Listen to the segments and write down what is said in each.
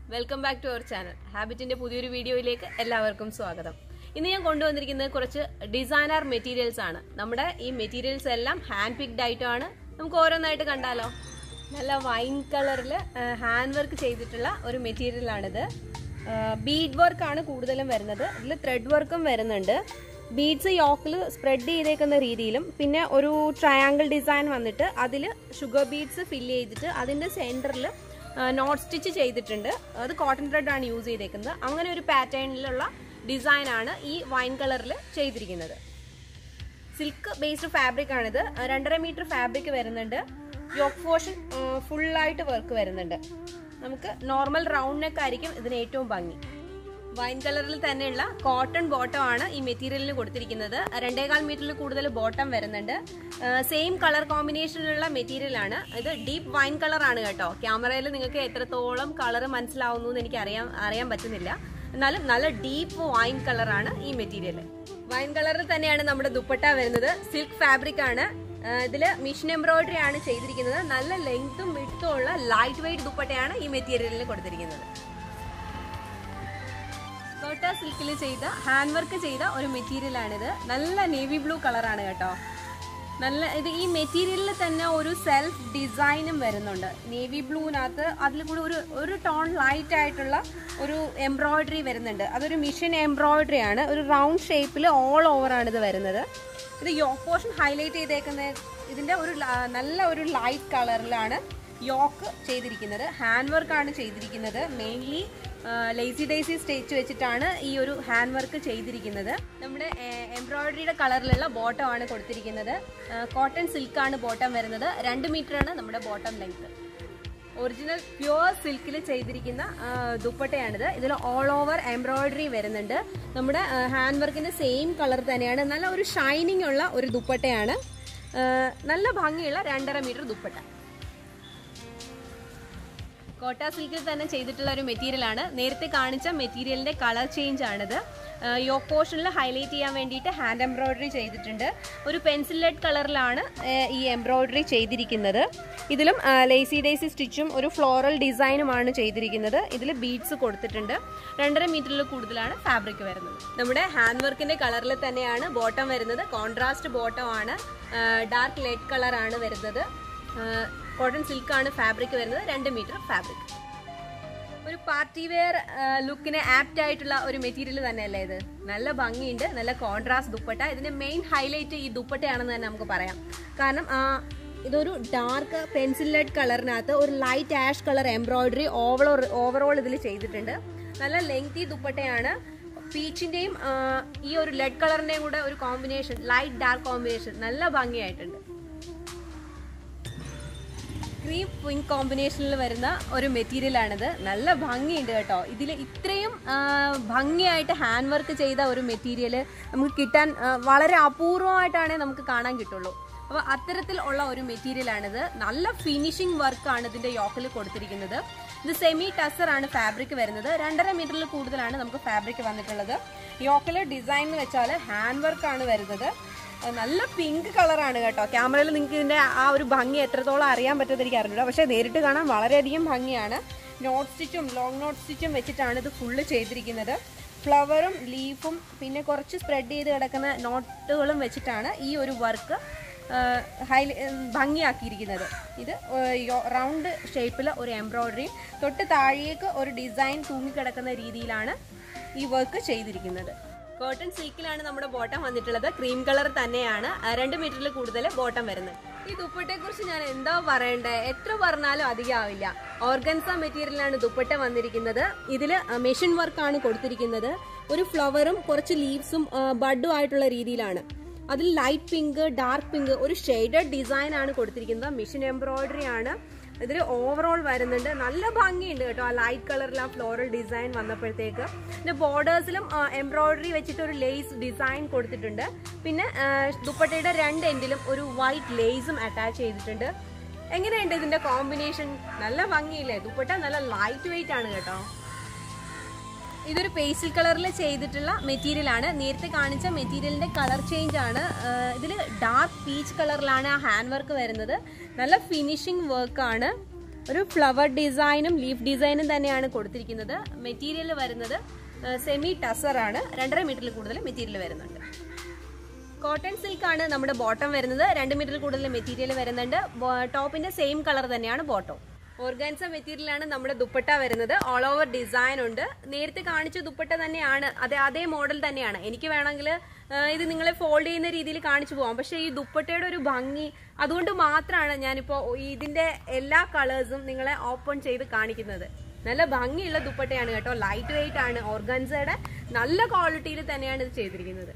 welcome back to our channel ഹാബിറ്റിന്റെ പുതിയൊരു വീഡിയോയിലേക്ക് എല്ലാവർക്കും സ്വാഗതം ഇന്ന് ഞാൻ കൊണ്ടുവന്നിരിക്കുന്നത് കുറച്ച് ഡിസൈനർ മെറ്റീരിയൽസ് ആണ് നമ്മുടെ ഈ മെറ്റീരിയൽസ് എല്ലാം ഹാൻഡ് പിക്ഡ് ആയിട്ടാണ് നമുക്ക് ഓരോന്നായിട്ട് കണ്ടാലോ നല്ല വൈൻ കളറിൽ ഹാൻഡ് വർക്ക് ചെയ്തിട്ടുള്ള ഒരു മെറ്റീരിയൽ ആണിത് ബീഡ് വർക്ക് ആണ് കൂടുതലും വരുന്നത് ഇതിൽ ത്രെഡ് വർക്കും വരുന്നുണ്ട് ബീഡ്സ് യോക്കിൽ സ്പ്രെഡ് ചെയ്തേക്കുന്ന രീതിയിലും പിന്നെ ഒരു ട്രയാങ്കിൾ ഡിസൈൻ വന്നിട്ട് അതിൽ ഷുഗർ ബീഡ്സ് ഫില്ല് ചെയ്തിട്ട് അതിൻ്റെ സെൻറ്ററിൽ നോട്ട് സ്റ്റിച്ച് ചെയ്തിട്ടുണ്ട് അത് കോട്ടൺ ത്രെഡ് ആണ് യൂസ് ചെയ്തേക്കുന്നത് അങ്ങനെ ഒരു പാറ്റേണിലുള്ള ഡിസൈൻ ആണ് ഈ വൈൻ കളറിൽ ചെയ്തിരിക്കുന്നത് സിൽക്ക് ബേസ്ഡ് ഫാബ്രിക് ആണിത് രണ്ടര മീറ്റർ ഫാബ്രിക് വരുന്നുണ്ട് യോക്ക് പോർഷൻ ഫുള്ളായിട്ട് വർക്ക് വരുന്നുണ്ട് നമുക്ക് നോർമൽ റൗണ്ട് നെക്ക് ആയിരിക്കും ഇതിന് ഏറ്റവും ഭംഗി വൈൻ കളറിൽ തന്നെയുള്ള കോട്ടൺ ബോട്ടം ആണ് ഈ മെറ്റീരിയലിന് കൊടുത്തിരിക്കുന്നത് രണ്ടേകാൽ മീറ്ററിൽ കൂടുതൽ ബോട്ടം വരുന്നുണ്ട് സെയിം കളർ കോമ്പിനേഷനിലുള്ള മെറ്റീരിയൽ ആണ് ഇത് ഡീപ്പ് വൈൻ കളർ ആണ് കേട്ടോ ക്യാമറയിൽ നിങ്ങൾക്ക് എത്രത്തോളം കളർ മനസ്സിലാവുന്നു എന്ന് എനിക്ക് അറിയാൻ അറിയാൻ പറ്റുന്നില്ല എന്നാലും നല്ല ഡീപ്പ് വൈൻ കളറാണ് ഈ മെറ്റീരിയൽ വൈൻ കളറിൽ തന്നെയാണ് നമ്മുടെ ദുപ്പട്ട വരുന്നത് സിൽക്ക് ഫാബ്രിക് ആണ് ഇതില് മിഷൻ എംബ്രോയിഡറി ആണ് ചെയ്തിരിക്കുന്നത് നല്ല ലെങ്ത്തും വിട്ടും ഉള്ള ലൈറ്റ് വെയിറ്റ് ദുപ്പട്ടയാണ് ഈ മെറ്റീരിയലിന് കൊടുത്തിരിക്കുന്നത് കോട്ട സിൽക്കിൽ ചെയ്ത ഹാൻഡ് വർക്ക് ചെയ്ത ഒരു മെറ്റീരിയൽ ആണിത് നല്ല നേവി ബ്ലൂ കളറാണ് കേട്ടോ നല്ല ഇത് ഈ മെറ്റീരിയലിൽ തന്നെ ഒരു സെൽഫ് ഡിസൈനും വരുന്നുണ്ട് നേവി ബ്ലൂവിനകത്ത് അതിൽ കൂടി ഒരു ഒരു ടോൺ ലൈറ്റ് ആയിട്ടുള്ള ഒരു എംബ്രോയിഡറി വരുന്നുണ്ട് അതൊരു മിഷൻ എംബ്രോയിഡറി ആണ് ഒരു റൗണ്ട് ഷേപ്പിൽ ഓൾ ഓവർ ആണ് ഇത് വരുന്നത് ഇത് യോക്ക് പോർഷൻ ഹൈലൈറ്റ് ചെയ്തേക്കുന്ന ഇതിന്റെ ഒരു ല- നല്ല ഒരു ലൈറ്റ് കളറിലാണ് യോക്ക് ചെയ്തിരിക്കുന്നത് ഹാൻഡ് വർക്കാണ് ചെയ്തിരിക്കുന്നത് മെയിൻലി ലേസി ഡേസി സ്റ്റിച്ച് വെച്ചിട്ടാണ് ഈ ഒരു ഹാൻഡ് വർക്ക് ചെയ്തിരിക്കുന്നത് നമ്മുടെ എംബ്രോയിഡറിയുടെ കളറിലുള്ള ബോട്ടം ആണ് കൊടുത്തിരിക്കുന്നത് കോട്ടൺ സിൽക്കാണ് ബോട്ടം വരുന്നത് രണ്ട് മീറ്റർ ആണ് നമ്മുടെ ബോട്ടം ലെങ്ത് ഒറിജിനൽ പ്യുവർ സിൽക്കിൽ ചെയ്തിരിക്കുന്ന ആ, ദുപ്പട്ടയാണിത് ഇതിൽ ഓൾ ഓവർ എംബ്രോയിഡറി വരുന്നുണ്ട് നമ്മുടെ ഹാൻഡ് വർക്കിന്റെ സെയിം കളർ തന്നെയാണ് നല്ല ഒരു ഷൈനിങ് ഉള്ള ഒരു ദുപ്പട്ടയാണ് ആ, നല്ല ഭംഗിയുള്ള രണ്ടര മീറ്റർ ദുപ്പട്ട കോട്ട സിൽക്കിൽ തന്നെ ചെയ്തിട്ടുള്ള ഒരു മെറ്റീരിയൽ ആണ് നേരത്തെ കാണിച്ച മെറ്റീരിയലിന്റെ കളർ ചേഞ്ച് ആണിത് യോക്ക് പോർഷനിൽ ഹൈലൈറ്റ് ചെയ്യാൻ വേണ്ടിയിട്ട് ഹാൻഡ് എംബ്രോയിഡറി ചെയ്തിട്ടുണ്ട് ഒരു പെൻസിൽ ലെഡ് കളറിലാണ് ഈ എംബ്രോയിഡറി ചെയ്തിരിക്കുന്നത് ഇതിലും ലേസി ഡേസി സ്റ്റിച്ചും ഒരു ഫ്ലോറൽ ഡിസൈനുമാണ് ചെയ്തിരിക്കുന്നത് ഇതിൽ ബീഡ്സ് കൊടുത്തിട്ടുണ്ട് രണ്ടര മീറ്ററിൽ കൂടുതലാണ് ഫാബ്രിക് വരുന്നത് നമ്മുടെ ഹാൻഡ് വർക്കിന്റെ കളറിൽ തന്നെയാണ് ബോട്ടം വരുന്നത് കോൺട്രാസ്റ്റ് ബോട്ടം ആണ് ഡാർക്ക് ലെഡ് കളറാണ് വരുന്നത് കോട്ടൺ സിൽക്കാണ് ഫാബ്രിക് വരുന്നത് രണ്ട് മീറ്റർ ഫാബ്രിക് ഒരു പാർട്ടി വെയർ ലുക്കിന് ആപ്റ്റ് ആയിട്ടുള്ള ഒരു മെറ്റീരിയൽ തന്നെയല്ലേ ഇത് നല്ല ഭംഗിയുണ്ട് നല്ല കോൺട്രാസ്റ്റ് ദുപ്പട്ട ഇതിന്റെ മെയിൻ ഹൈലൈറ്റ് ഈ ദുപ്പട്ടയാണെന്ന് തന്നെ നമുക്ക് പറയാം കാരണം ആ, ഇതൊരു ഡാർക്ക് പെൻസിൽ ലെഡ് കളറിനകത്ത് ഒരു light ash colour embroidery overall overall ഇതിൽ ചെയ്തിട്ടുണ്ട് നല്ല ലെങ്തി ദുപ്പട്ടയാണ് പീച്ചിന്റെയും ആ, ഈ ഒരു ലെഡ് കളറിന്റെയും കൂടെ ഒരു കോമ്പിനേഷൻ ലൈറ്റ് ഡാർക്ക് കോമ്പിനേഷൻ നല്ല ഭംഗിയായിട്ടുണ്ട് ക്രീം പിങ്ക് കോമ്പിനേഷനിൽ വരുന്ന ഒരു മെറ്റീരിയൽ ആണിത് നല്ല ഭംഗിയുണ്ട് കേട്ടോ ഇതിൽ ഇത്രയും ആ, ഭംഗിയായിട്ട് ഹാൻഡ് വർക്ക് ചെയ്ത ഒരു മെറ്റീരിയൽ നമുക്ക് കിട്ടാൻ ആ, വളരെ അപൂർവമായിട്ടാണ് നമുക്ക് കാണാൻ കിട്ടുള്ളൂ അപ്പോൾ അത്തരത്തിൽ ഉള്ള ഒരു മെറ്റീരിയൽ ആണിത് നല്ല ഫിനിഷിംഗ് വർക്കാണ് ഇതിന്റെ യോക്കിൽ കൊടുത്തിരിക്കുന്നത് ഇത് സെമി ടസർ ആണ് ഫാബ്രിക് വരുന്നത് രണ്ടര മീറ്ററിൽ കൂടുതലാണ് നമുക്ക് ഫാബ്രിക് വന്നിട്ടുള്ളത് യോക്കിൽ ഡിസൈൻ എന്ന് വെച്ചാൽ ഹാൻഡ് വർക്കാണ് വരുന്നത് അത് നല്ല പിങ്ക് കളറാണ് കേട്ടോ ക്യാമറയിൽ നിങ്ങൾക്ക് ഇതിന്റെ ആ ഒരു ഭംഗി എത്രത്തോളം അറിയാൻ പറ്റുമെന്ന് എനിക്ക് അറിഞ്ഞില്ല പക്ഷെ നേരിട്ട് കാണാൻ വളരെയധികം ഭംഗിയാണ് നോട്ട് സ്റ്റിച്ചും ലോങ് നോട്ട് സ്റ്റിച്ചും വെച്ചിട്ടാണ് ഇത് ഫുള്ള് ചെയ്തിരിക്കുന്നത് ഫ്ലവറും ലീഫും പിന്നെ കുറച്ച് സ്പ്രെഡ് ചെയ്ത് കിടക്കുന്ന നോട്ടുകളും വെച്ചിട്ടാണ് ഈ ഒരു വർക്ക് ഹൈ ഭംഗിയാക്കിയിരിക്കുന്നത് ഇത് റൗണ്ട് ഷേപ്പിൽ ഒരു എംബ്രോയിഡറിയും തൊട്ട് താഴേക്ക് ഒരു ഡിസൈൻ തൂങ്ങിക്കിടക്കുന്ന രീതിയിലാണ് ഈ വർക്ക് ചെയ്തിരിക്കുന്നത് കോട്ടൺ സിൽക്കിലാണ് നമ്മുടെ ബോട്ടം വന്നിട്ടുള്ളത് ക്രീം കളർ തന്നെയാണ് ആ, രണ്ട് മീറ്ററിൽ കൂടുതൽ ബോട്ടം വരുന്നത് ഈ ദുപ്പട്ടയെ കുറിച്ച് ഞാൻ എന്താ പറയണ്ടേ എത്ര പറഞ്ഞാലും അധികമാവില്ല ഓർഗൻസ മെറ്റീരിയലാണ് ദുപ്പട്ട വന്നിരിക്കുന്നത് ഇതിൽ മെഷീൻ വർക്കാണ് കൊടുത്തിരിക്കുന്നത് ഒരു ഫ്ലവറും കുറച്ച് ലീവ്സും ബഡും ആയിട്ടുള്ള രീതിയിലാണ് അതിൽ ലൈറ്റ് പിങ്ക് ഡാർക്ക് പിങ്ക് ഒരു ഷെയ്ഡഡ് ഡിസൈൻ ആണ് കൊടുത്തിരിക്കുന്നത് മിഷൻ എംബ്രോയിഡറി ആണ് ഇതിൽ ഓവറോൾ വരുന്നുണ്ട് നല്ല ഭംഗിയുണ്ട് കേട്ടോ ആ ലൈറ്റ് കളറിൽ ആ ഫ്ലോറൽ ഡിസൈൻ വന്നപ്പോഴത്തേക്ക് പിന്നെ ബോർഡേഴ്സിലും എംബ്രോയിഡറി വെച്ചിട്ട് ഒരു ലേസ് ഡിസൈൻ കൊടുത്തിട്ടുണ്ട് പിന്നെ ആ, ദുപ്പട്ടയുടെ രണ്ട് എൻഡിലും ഒരു വൈറ്റ് ലേസും അറ്റാച്ച് ചെയ്തിട്ടുണ്ട് എങ്ങനെയുണ്ട് ഇതിന്റെ കോമ്പിനേഷൻ നല്ല ഭംഗിയില്ലേ ദുപ്പട്ട നല്ല ലൈറ്റ് വെയിറ്റ് ആണ് കേട്ടോ ഇതൊരു പേസ്റ്റൽ കളറിൽ ചെയ്തിട്ടുള്ള മെറ്റീരിയൽ ആണ് നേരത്തെ കാണിച്ച മെറ്റീരിയലിന്റെ കളർ ചേഞ്ച് ആണ് ഇതിൽ ഡാർക്ക് പീച്ച് കളറിലാണ് ആ ഹാൻഡ് വർക്ക് വരുന്നത് നല്ല ഫിനിഷിംഗ് വർക്ക് ആണ് ഒരു ഫ്ലവർ ഡിസൈനും ലീഫ് ഡിസൈനും തന്നെയാണ് കൊടുത്തിരിക്കുന്നത് മെറ്റീരിയൽ വരുന്നത് സെമി ടസർ ആണ് രണ്ടര മീറ്ററിൽ കൂടുതൽ മെറ്റീരിയൽ വരുന്നുണ്ട് കോട്ടൺ സിൽക്ക് ആണ് നമ്മുടെ ബോട്ടം വരുന്നത് രണ്ട് മീറ്റർ കൂടുതൽ മെറ്റീരിയൽ വരുന്നുണ്ട് ടോപ്പിന്റെ സെയിം കളർ തന്നെയാണ് ബോട്ടം ഓർഗാൻസ മെറ്റീരിയൽ ആണ് നമ്മുടെ ദുപ്പട്ട വരുന്നത് ഓൾ ഓവർ ഡിസൈൻ ഉണ്ട് നേരത്തെ കാണിച്ച ദുപ്പട്ട തന്നെയാണ് അതെ അതേ മോഡൽ തന്നെയാണ് എനിക്ക് വേണമെങ്കിൽ ഇത് നിങ്ങളെ ഫോൾഡ് ചെയ്യുന്ന രീതിയിൽ കാണിച്ചു പോകാം പക്ഷേ ഈ ദുപ്പട്ടയുടെ ഒരു ഭംഗി അതുകൊണ്ട് മാത്രമാണ് ഞാനിപ്പോൾ ഇതിന്റെ എല്ലാ കളേഴ്സും നിങ്ങളെ ഓപ്പൺ ചെയ്ത് കാണിക്കുന്നത് നല്ല ഭംഗിയുള്ള ദുപ്പട്ടയാണ് കേട്ടോ ലൈറ്റ് വെയിറ്റ് ആണ് ഓർഗൻസയുടെ നല്ല ക്വാളിറ്റിയിൽ തന്നെയാണ് ഇത് ചെയ്തിരിക്കുന്നത്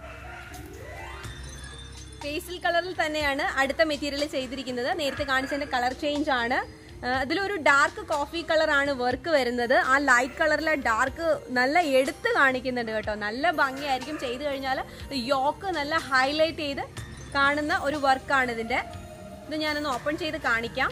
പേസ്റ്റൽ കളറിൽ തന്നെയാണ് അടുത്ത മെറ്റീരിയൽ ചെയ്തിരിക്കുന്നത് നേരത്തെ കാണിച്ചതിന്റെ കളർ ചേഞ്ച് ആണ് ആ, ഇതിലൊരു ഡാർക്ക് കോഫി കളർ ആണ് വർക്ക് വരുന്നത് ആ ലൈറ്റ് കളറിലെ ഡാർക്ക് നല്ല എടുത്ത് കാണിക്കുന്നുണ്ട് കേട്ടോ നല്ല ഭംഗിയായിരിക്കും ചെയ്തു കഴിഞ്ഞാൽ യോക്ക് നല്ല ഹൈലൈറ്റ് ചെയ്ത് കാണുന്ന ഒരു വർക്കാണ് ഇതിന്റെ ഇത് ഞാനൊന്ന് ഓപ്പൺ ചെയ്ത് കാണിക്കാം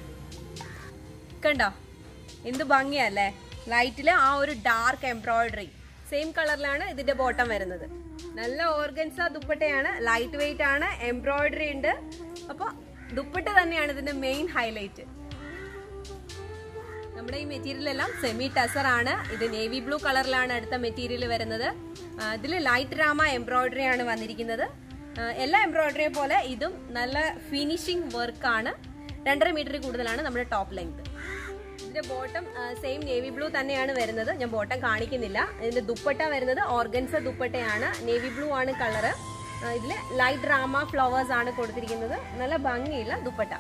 കണ്ടോ എന്ത് ഭംഗിയല്ലേ ലൈറ്റില് ആ ഒരു ഡാർക്ക് എംബ്രോയിഡറി സെയിം കളറിലാണ് ഇതിന്റെ ബോട്ടം വരുന്നത് നല്ല ഓർഗൻസ ദുപ്പട്ടയാണ് ലൈറ്റ് വെയിറ്റ് ആണ് എംബ്രോയിഡറി ഉണ്ട് അപ്പൊ ദുപ്പട്ട തന്നെയാണ് ഇതിന്റെ മെയിൻ ഹൈലൈറ്റ് നമ്മുടെ ഈ മെറ്റീരിയൽ എല്ലാം സെമി ടസർ ആണ് ഇത് നേവി ബ്ലൂ കളറിലാണ് അടുത്ത മെറ്റീരിയൽ വരുന്നത് ഇതിൽ ലൈറ്റ് രാമ എംബ്രോയിഡറി ആണ് വന്നിരിക്കുന്നത് ആ, എല്ലാ എംബ്രോയിഡറിയെ പോലെ ഇതും നല്ല ഫിനിഷിംഗ് വർക്കാണ് രണ്ടര മീറ്ററിൽ കൂടുതലാണ് നമ്മുടെ ടോപ്പ് ലെങ്ത് ഇതിന്റെ ബോട്ടം സെയിം നേവി ബ്ലൂ തന്നെയാണ് വരുന്നത് ഞാൻ ബോട്ടം കാണിക്കുന്നില്ല ഇതിന്റെ ദുപ്പട്ട വരുന്നത് ഓർഗൻസ ദുപ്പട്ടയാണ് നേവി ബ്ലൂ ആണ് കളറ് ഇതിൽ ലൈറ്റ് ഡ്രാമ ഫ്ലവേഴ്സ് ആണ് കൊടുത്തിരിക്കുന്നത് നല്ല ഭംഗിയുള്ള ദുപ്പട്ട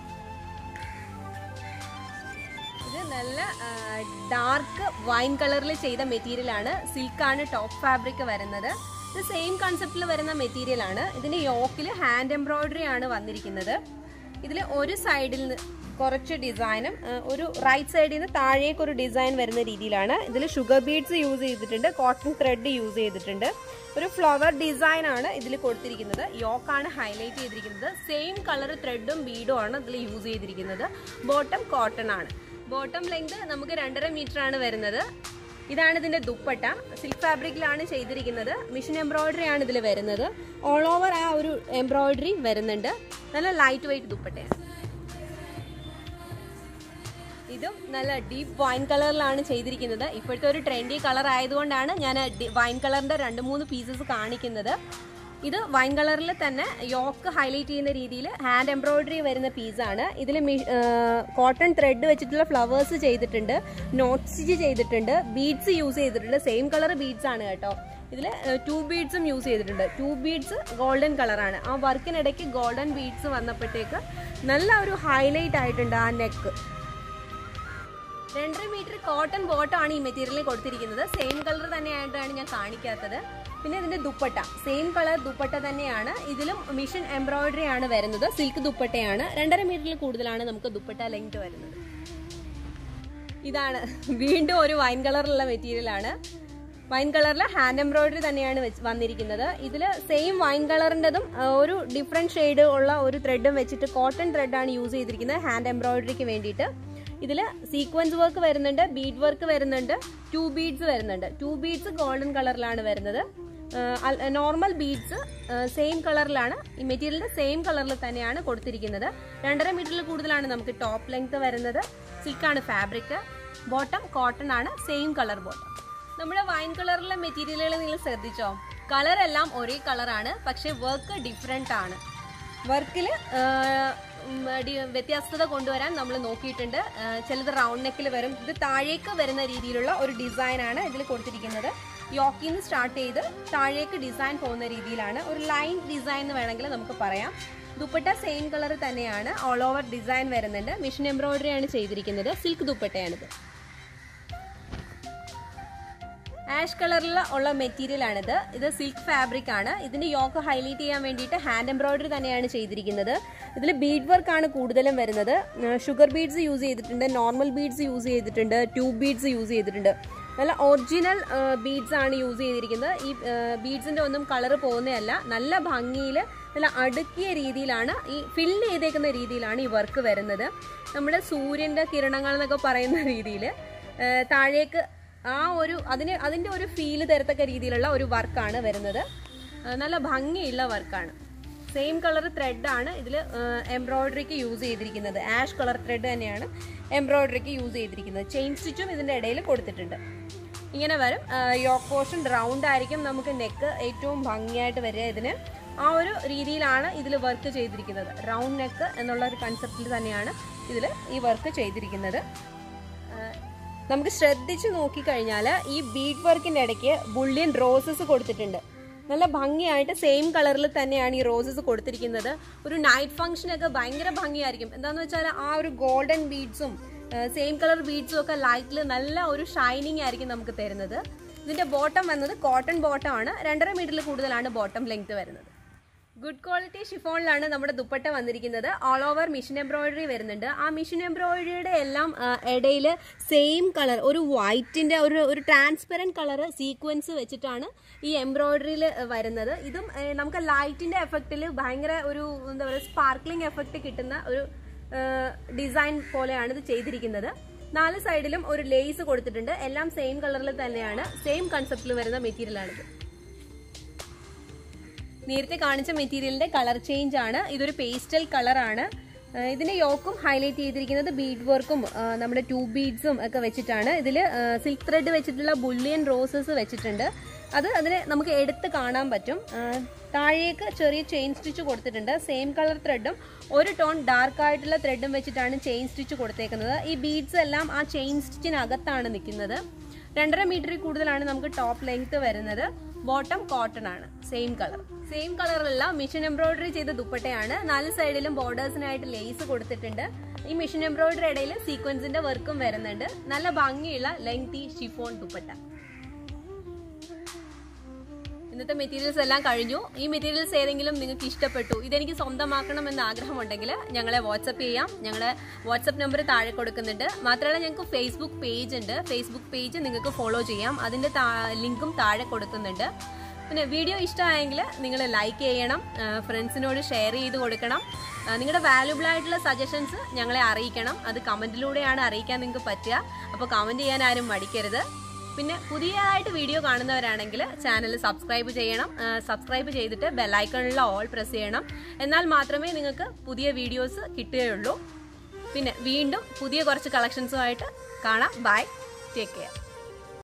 ഇത് നല്ല ഡാർക്ക് വൈൻ കളറിൽ ചെയ്ത മെറ്റീരിയൽ ആണ് സിൽക്ക് ആണ് ടോപ്പ് ഫാബ്രിക് വരുന്നത് ഇത് സെയിം കൺസെപ്റ്റിൽ വരുന്ന മെറ്റീരിയൽ ആണ് ഇതിന്റെ യോക്കിൽ ഹാൻഡ് എംബ്രോയിഡറി ആണ് വന്നിരിക്കുന്നത് ഇതിൽ ഒരു സൈഡിൽ കുറച്ച് ഡിസൈനും ഒരു റൈറ്റ് സൈഡിൽ നിന്ന് താഴേക്ക് ഒരു ഡിസൈൻ വരുന്ന രീതിയിലാണ് ഇതിൽ ഷുഗർ ബീഡ്സ് യൂസ് ചെയ്തിട്ടുണ്ട് കോട്ടൺ ത്രെഡ് യൂസ് ചെയ്തിട്ടുണ്ട് ഒരു ഫ്ലവർ ഡിസൈൻ ആണ് ഇതിൽ കൊടുത്തിരിക്കുന്നത് യോക്കാണ് ഹൈലൈറ്റ് ചെയ്തിരിക്കുന്നത് സെയിം കളർ ത്രെഡും ബീഡും ആണ് ഇതിൽ യൂസ് ചെയ്തിരിക്കുന്നത് ബോട്ടം കോട്ടൺ ആണ് ബോട്ടം ലെങ്ത് നമുക്ക് രണ്ടര മീറ്റർ ആണ് വരുന്നത് ഇതാണ് ഇതിന്റെ ദുപ്പട്ട സിൽക്ക് ഫാബ്രിക്കിലാണ് ചെയ്തിരിക്കുന്നത് മിഷൻ എംബ്രോയിഡറി ആണ് ഇതിൽ വരുന്നത് ഓൾ ഓവർ ആ ഒരു എംബ്രോയിഡറി വരുന്നുണ്ട് നല്ല ലൈറ്റ് വെയിറ്റ് ദുപ്പട്ടയാണ് ഇതും നല്ല ഡീപ്പ് വൈൻ കളറിലാണ് ചെയ്തിരിക്കുന്നത് ഇപ്പോഴത്തെ ഒരു ട്രെൻഡി കളർ ആയതുകൊണ്ടാണ് ഞാൻ വൈൻ കളറിന്റെ രണ്ട് മൂന്ന് പീസസ് കാണിക്കുന്നത് ഇത് വൈൻ കളറിൽ തന്നെ യോക്ക് ഹൈലൈറ്റ് ചെയ്യുന്ന രീതിയിൽ ഹാൻഡ് എംബ്രോയിഡറി വരുന്ന പീസാണ് ഇതിൽ കോട്ടൺ ത്രെഡ് വെച്ചിട്ടുള്ള ഫ്ലവേഴ്സ് ചെയ്തിട്ടുണ്ട് നോട്ട് സ്റ്റിച്ച് ചെയ്തിട്ടുണ്ട് ബീഡ്സ് യൂസ് ചെയ്തിട്ടുണ്ട് സെയിം കളർ ബീഡ്സ് ആണ് കേട്ടോ ഇതിൽ ടു ബീഡ്സും യൂസ് ചെയ്തിട്ടുണ്ട് ടു ബീഡ്സ് ഗോൾഡൻ കളറാണ് ആ വർക്കിനിടയ്ക്ക് ഗോൾഡൻ ബീഡ്സ് വന്നപ്പോഴത്തേക്ക് നല്ല ഒരു ഹൈലൈറ്റ് ആയിട്ടുണ്ട് ആ നെക്ക് രണ്ടര മീറ്റർ കോട്ടൺ ബോട്ടം ആണ് ഈ മെറ്റീരിയലിൽ കൊടുത്തിരിക്കുന്നത് സെയിം കളർ തന്നെയായിട്ടാണ് ഞാൻ കാണിക്കാത്തത് പിന്നെ ഇതിന്റെ ദുപ്പട്ട സെയിം കളർ ദുപ്പട്ട തന്നെയാണ് ഇതിലും മിഷൻ എംബ്രോയിഡറി ആണ് വരുന്നത് സിൽക്ക് ദുപ്പട്ടയാണ് രണ്ടര മീറ്ററിൽ കൂടുതലാണ് നമുക്ക് ദുപ്പട്ട ലെങ്ത് വരുന്നത് ഇതാണ് വീണ്ടും ഒരു വൈൻ കളറിലുള്ള മെറ്റീരിയൽ ആണ് വൈൻ കളറിൽ ഹാൻഡ് എംബ്രോയിഡറി തന്നെയാണ് വെച്ച് വന്നിരിക്കുന്നത് ഇതിൽ സെയിം വൈൻ കളറിൻ്റെതും ഒരു ഡിഫറെൻറ്റ് ഷെയ്ഡ് ഉള്ള ഒരു ത്രെഡും വെച്ചിട്ട് കോട്ടൺ ത്രെഡാണ് യൂസ് ചെയ്തിരിക്കുന്നത് ഹാൻഡ് എംബ്രോയിഡറിക്ക് വേണ്ടിയിട്ട് ഇതിൽ സീക്വൻസ് വർക്ക് വരുന്നുണ്ട് ബീഡ് വർക്ക് വരുന്നുണ്ട് ടു ബീഡ്സ് വരുന്നുണ്ട് ടു ബീഡ്സ് ഗോൾഡൻ കളറിലാണ് വരുന്നത് നോർമൽ ബീഡ്സ് സെയിം കളറിലാണ് ഈ മെറ്റീരിയലിന്റെ സെയിം കളറിൽ തന്നെയാണ് കൊടുത്തിരിക്കുന്നത് രണ്ടര മീറ്ററിൽ കൂടുതലാണ് നമുക്ക് ടോപ്പ് ലെങ്ത് വരുന്നത് സിൽക്കാണ് ഫാബ്രിക് ബോട്ടം കോട്ടൺ ആണ് സെയിം കളർ ബോട്ടം നമ്മുടെ വൈൻ കളറിലെ മെറ്റീരിയലുകൾ നിങ്ങൾ ശ്രദ്ധിച്ചോ കളർ എല്ലാം ഒരേ കളറാണ് പക്ഷെ വർക്ക് ഡിഫറെൻ്റ് ആണ് വർക്കിൽ വ്യത്യാസ്തത കൊണ്ടുവരാൻ നമ്മൾ നോക്കിയിട്ടുണ്ട് ആ, ചിലത് റൗണ്ട് നെക്കിൽ വരും ഇത് താഴേക്ക് വരുന്ന രീതിയിലുള്ള ഒരു ഡിസൈൻ ആണ് ഇതിൽ കൊടുത്തിരിക്കുന്നത് യോക്കിൽ നിന്ന് സ്റ്റാർട്ട് ചെയ്ത് താഴേക്ക് ഡിസൈൻ പോകുന്ന രീതിയിലാണ് ഒരു ലൈൻ ഡിസൈൻ എന്ന് വേണമെങ്കിൽ നമുക്ക് പറയാം ദുപ്പട്ട സെയിം കളർ തന്നെയാണ് ഓൾ ഓവർ ഡിസൈൻ വരുന്നുണ്ട് മിഷൻ എംബ്രോയിഡറി ആണ് ചെയ്തിരിക്കുന്നത് സിൽക്ക് ദുപ്പട്ടയാണിത് ആഷ് കളറിൽ ഉള്ള മെറ്റീരിയൽ ആണിത് ഇത് സിൽക്ക് ഫാബ്രിക് ആണ് ഇതിന്റെ യോക്ക് ഹൈലൈറ്റ് ചെയ്യാൻ വേണ്ടിയിട്ട് ഹാൻഡ് എംബ്രോയിഡറി തന്നെയാണ് ചെയ്തിരിക്കുന്നത് ഇതിൽ ബീഡ് വർക്ക് ആണ് കൂടുതലും വരുന്നത് ഷുഗർ ബീഡ്സ് യൂസ് ചെയ്തിട്ടുണ്ട് നോർമൽ ബീഡ്സ് യൂസ് ചെയ്തിട്ടുണ്ട് ട്യൂബ് ബീഡ്സ് യൂസ് ചെയ്തിട്ടുണ്ട് നല്ല ഒറിജിനൽ ബീഡ്സ് ആണ് യൂസ് ചെയ്തിരിക്കുന്നത് ഈ ബീഡ്സിന്റെ ഒന്നും കളർ പോകുന്നതല്ല നല്ല ഭംഗിയിൽ നല്ല അടുക്കിയ രീതിയിലാണ് ഈ ഫില്ല് ചെയ്തേക്കുന്ന രീതിയിലാണ് ഈ വർക്ക് വരുന്നത് നമ്മുടെ സൂര്യന്റെ കിരണങ്ങൾ എന്നൊക്കെ പറയുന്ന രീതിയിൽ താഴേക്ക് ആ ഒരു അതിന് അതിന്റെ ഒരു ഫീല് തരത്തക്ക രീതിയിലുള്ള ഒരു വർക്കാണ് വരുന്നത് ആ, നല്ല ഭംഗിയുള്ള വർക്കാണ് സെയിം കളർ ത്രെഡാണ് ഇതിൽ എംബ്രോയിഡറിക്ക് യൂസ് ചെയ്തിരിക്കുന്നത് ആഷ് കളർ ത്രെഡ് തന്നെയാണ് എംബ്രോയിഡറിക്ക് യൂസ് ചെയ്തിരിക്കുന്നത് ചെയിൻ സ്റ്റിച്ചും ഇതിൻ്റെ ഇടയിൽ കൊടുത്തിട്ടുണ്ട് ഇങ്ങനെ വരും യോക്ക് പോർഷൻ റൗണ്ട് ആയിരിക്കും നമുക്ക് നെക്ക് ഏറ്റവും ഭംഗിയായിട്ട് വരിക ഇതിന് ആ ഒരു രീതിയിലാണ് ഇതിൽ വർക്ക് ചെയ്തിരിക്കുന്നത് റൗണ്ട് നെക്ക് എന്നുള്ള ഒരു കൺസെപ്റ്റിൽ തന്നെയാണ് ഇതിൽ ഈ വർക്ക് ചെയ്തിരിക്കുന്നത് ആഹ് നമുക്ക് ശ്രദ്ധിച്ച് നോക്കിക്കഴിഞ്ഞാൽ ഈ ബീഡ് വർക്കിന്റെ ഇടയ്ക്ക് ബുള്ളിയൻ റോസസ് കൊടുത്തിട്ടുണ്ട് നല്ല ഭംഗിയായിട്ട് സെയിം കളറിൽ തന്നെയാണ് ഈ റോസസ് കൊടുത്തിരിക്കുന്നത് ഒരു നൈറ്റ് ഫംഗ്ഷനൊക്കെ ഭയങ്കര ഭംഗിയായിരിക്കും എന്താന്ന് വെച്ചാൽ ആ ഒരു ഗോൾഡൻ ബീഡ്സും സെയിം കളർ ബീഡ്സും ഒക്കെ ലൈറ്റിൽ നല്ല ഒരു ഷൈനിങ് ആയിരിക്കും നമുക്ക് തരുന്നത് ഇതിന്റെ ബോട്ടം വന്നത് കോട്ടൺ ബോട്ടം ആണ് രണ്ടര മീറ്ററിൽ കൂടുതലാണ് ബോട്ടം ലെങ്ത് വരുന്നത് ഗുഡ് ക്വാളിറ്റി ഷിഫോണിലാണ് നമ്മുടെ ദുപ്പട്ട വന്നിരിക്കുന്നത് ഓൾ ഓവർ മിഷൻ എംബ്രോയിഡറി വരുന്നുണ്ട് ആ മിഷൻ എംബ്രോയിഡറിയുടെ എല്ലാം ഇടയിൽ സെയിം കളർ ഒരു വൈറ്റിന്റെ ഒരു ഒരു ട്രാൻസ്പെറൻറ്റ് കളർ സീക്വൻസ് വെച്ചിട്ടാണ് ഈ എംബ്രോയിഡറിയിൽ വരുന്നത് ഇതും ഏ, നമുക്ക് ലൈറ്റിന്റെ എഫക്റ്റിൽ ഭയങ്കര ഒരു എന്താ പറയുക സ്പാർക്ലിംഗ് എഫക്റ്റ് കിട്ടുന്ന ഒരു ഡിസൈൻ പോലെയാണ് ഇത് ചെയ്തിരിക്കുന്നത് നാല് സൈഡിലും ഒരു ലേസ് കൊടുത്തിട്ടുണ്ട് എല്ലാം സെയിം കളറിൽ തന്നെയാണ് സെയിം കൺസെപ്റ്റിൽ വരുന്ന മെറ്റീരിയലാണിത് നേരത്തെ കാണിച്ച മെറ്റീരിയലിന്റെ കളർ ചേഞ്ച് ആണ് ഇതൊരു പേസ്റ്റൽ കളറാണ് ഇതിന്റെ യോക്കും ഹൈലൈറ്റ് ചെയ്തിരിക്കുന്നത് ബീഡ് വർക്കും നമ്മുടെ ടൂ ബീഡ്സും ഒക്കെ വെച്ചിട്ടാണ് ഇതിൽ സിൽക്ക് ത്രെഡ് വെച്ചിട്ടുള്ള ബുള്ളിയൻ റോസസ് വെച്ചിട്ടുണ്ട് അത് അതിനെ നമുക്ക് എടുത്ത് കാണാൻ പറ്റും ആ, താഴേക്ക് ചെറിയ ചെയിൻ സ്റ്റിച്ച് കൊടുത്തിട്ടുണ്ട് സെയിം കളർ ത്രെഡും ഒരു ടോൺ ഡാർക്ക് ആയിട്ടുള്ള ത്രെഡും വെച്ചിട്ടാണ് ചെയിൻ സ്റ്റിച്ച് കൊടുത്തേക്കുന്നത് ഈ ബീഡ്സ് എല്ലാം ആ ചെയിൻ സ്റ്റിച്ചിനകത്താണ് നിൽക്കുന്നത് രണ്ടര മീറ്ററിൽ കൂടുതലാണ് നമുക്ക് ടോപ്പ് ലെങ്ത് വരുന്നത് ബോട്ടം കോട്ടൺ ആണ് സെയിം കളർ സെയിം കളറിലുള്ള മിഷൻ എംബ്രോയിഡറി ചെയ്ത ദുപ്പട്ടയാണ് നാല് സൈഡിലും ബോർഡേഴ്സിനായിട്ട് ലേസ് കൊടുത്തിട്ടുണ്ട് ഈ മിഷൻ എംബ്രോയിഡറി ഇടയിൽ സീക്വൻസിന്റെ വർക്കും വരുന്നുണ്ട് നല്ല ഭംഗിയുള്ള ലെങ്തി ഷിഫോൺ ദുപ്പട്ട ഇന്നത്തെ മെറ്റീരിയൽസ് എല്ലാം കഴിഞ്ഞു ഈ മെറ്റീരിയൽസ് ഏതെങ്കിലും നിങ്ങൾക്ക് ഇഷ്ടപ്പെട്ടു ഇതെനിക്ക് സ്വന്തമാക്കണം എന്ന് ആഗ്രഹമുണ്ടെങ്കിൽ ഞങ്ങളെ വാട്സപ്പ് ചെയ്യാം ഞങ്ങളെ വാട്സപ്പ് നമ്പർ താഴെ കൊടുക്കുന്നുണ്ട് മാത്രമല്ല ഞങ്ങൾക്ക് ഫേസ്ബുക്ക് പേജ് ഉണ്ട് ഫേസ്ബുക്ക് പേജ് നിങ്ങൾക്ക് ഫോളോ ചെയ്യാം അതിന്റെ ലിങ്കും താഴെ കൊടുക്കുന്നുണ്ട് പിന്നെ വീഡിയോ ഇഷ്ടമായെങ്കിൽ നിങ്ങൾ ലൈക്ക് ചെയ്യണം ഫ്രണ്ട്സിനോട് ഷെയർ ചെയ്ത് കൊടുക്കണം ആ, നിങ്ങളുടെ വാല്യുബിൾ ആയിട്ടുള്ള സജഷൻസ് ഞങ്ങളെ അറിയിക്കണം അത് കമന്റിലൂടെയാണ് അറിയിക്കാൻ നിങ്ങൾക്ക് പറ്റുക അപ്പോൾ കമന്റ് ചെയ്യാൻ ആരും മടിക്കരുത് പിന്നെ പുതിയതായിട്ട് വീഡിയോ കാണുന്നവരാണെങ്കിൽ ചാനൽ സബ്സ്ക്രൈബ് ചെയ്യണം സബ്സ്ക്രൈബ് ചെയ്തിട്ട് ബെല്ലൈക്കണിലുള്ള ഓൾ പ്രസ് ചെയ്യണം എന്നാൽ മാത്രമേ നിങ്ങൾക്ക് പുതിയ വീഡിയോസ് കിട്ടുകയുള്ളൂ പിന്നെ വീണ്ടും പുതിയ കുറച്ച് കളക്ഷൻസുമായിട്ട് കാണാം ബൈ ടേക്ക് കെയർ